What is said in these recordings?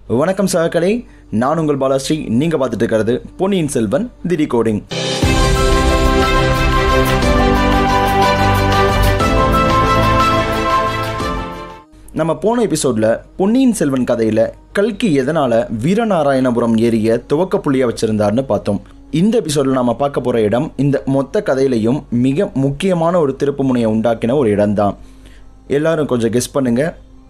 வணக்கம் சகக்கலை நான் உங்கள் பாலாஸ்ரீ நீங்கள் பார்த்துட்டு இருக்கிறது பொன்னியின் செல்வன் தி டிகோடிங் நம்ம போன எபிசோடில் பொன்னியின் செல்வன் கதையில் கல்கி எதனால் வீரநாராயணபுரம் ஏரிய துவக்க புள்ளியாக வச்சுருந்தார்னு பார்த்தோம் இந்த எபிசோடில் நாம் பார்க்க போகிற இடம் இந்த மொத்த கதையிலையும் மிக முக்கியமான ஒரு திருப்பு முனையை உண்டாக்கின ஒரு இடம்தான் எல்லாரும் கொஞ்சம் கெஸ் பண்ணுங்கள்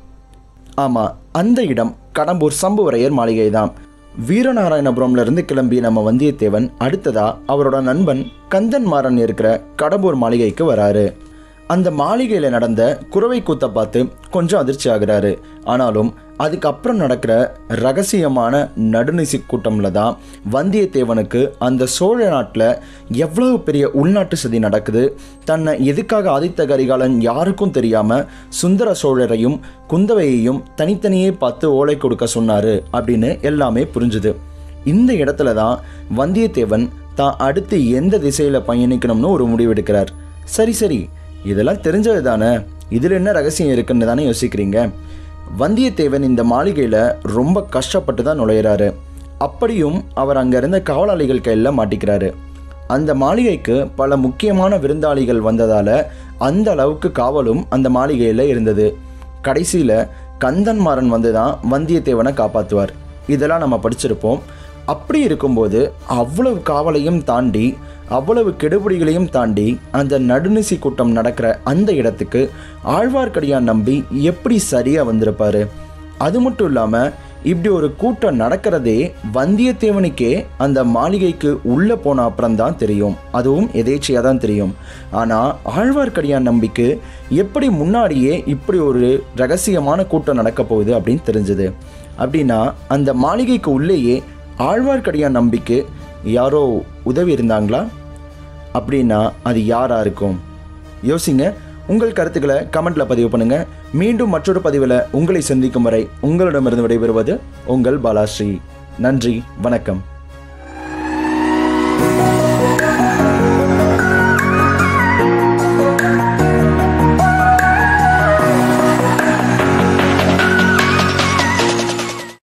ஆமாம் அந்த இடம் கடம்பூர் சம்புவரையர் மாளிகை தான் வீரநாராயணபுரம்ல இருந்து கிளம்பிய நம்ம வந்தியத்தேவன் அடுத்ததா அவரோட நண்பன் கந்தன்மாறன் இருக்கிற கடம்பூர் மாளிகைக்கு வராரு அந்த மாளிகையில் நடந்த குறவை கூத்தை பார்த்து கொஞ்சம் அதிர்ச்சி ஆகுறாரு ஆனாலும் அதுக்கப்புறம் நடக்கிற ரகசியமான நடுநிசி கூட்டம்ல தான் வந்தியத்தேவனுக்கு அந்த சோழ நாட்டில் எவ்வளவு பெரிய உள்நாட்டு சதி நடக்குது தன்னை எதுக்காக ஆதித்த கரிகாலன் யாருக்கும் தெரியாம சுந்தர சோழரையும் குந்தவையையும் தனித்தனியே பார்த்து ஓலை கொடுக்க சொன்னாரு அப்படின்னு எல்லாமே புரிஞ்சுது இந்த இடத்துல தான் வந்தியத்தேவன் தான் அடுத்து எந்த திசையில் பயணிக்கணும்னு ஒரு முடிவெடுக்கிறார் சரி சரி இதெல்லாம் தெரிஞ்சது தானே இதில் என்ன ரகசியம் இருக்குன்னு தானே யோசிக்கிறீங்க வந்தியத்தேவன் இந்த மாளிகையில் ரொம்ப கஷ்டப்பட்டு தான் நுழையிறாரு அப்படியும் அவர் அங்கே இருந்த காவலாளிகள் கையில் மாட்டிக்கிறாரு அந்த மாளிகைக்கு பல முக்கியமான விருந்தாளிகள் வந்ததால் அந்த அளவுக்கு காவலும் அந்த மாளிகையில் இருந்தது கடைசியில் கந்தன்மாறன் வந்து தான் வந்தியத்தேவனை காப்பாற்றுவார் இதெல்லாம் நம்ம படிச்சிருப்போம் அப்படி இருக்கும்போது அவ்வளவு காவலையும் தாண்டி அவ்வளவு கெடுபிடிகளையும் தாண்டி அந்த நடுநிசி கூட்டம் நடக்கிற அந்த இடத்துக்கு ஆழ்வார்க்கடியான் நம்பி எப்படி சரியாக வந்திருப்பாரு அது மட்டும் இல்லாமல் இப்படி ஒரு கூட்டம் நடக்கிறதே வந்தியத்தேவனுக்கே அந்த மாளிகைக்கு உள்ளே போன அப்புறம் தான் தெரியும் அதுவும் எதேச்சியாக தான் தெரியும் ஆனால் ஆழ்வார்க்கடியான் நம்பிக்கு எப்படி முன்னாடியே இப்படி ஒரு ரகசியமான கூட்டம் நடக்க போகுது அப்படின்னு தெரிஞ்சது அப்படின்னா அந்த மாளிகைக்கு உள்ளேயே ஆழ்வார்க்கடியான் நம்பிக்கு யாரோ உதவி இருந்தாங்களா அப்படின்னா அது யாரா இருக்கும் யோசிங்க உங்கள் கருத்துக்களை கமெண்ட்ல பதிவு பண்ணுங்க மீண்டும் மற்றொரு பதிவில் உங்களை சந்திக்கும் வரை உங்களிடமிருந்து விடைபெறுவது உங்கள் பாலாஸ்ரீ நன்றி வணக்கம்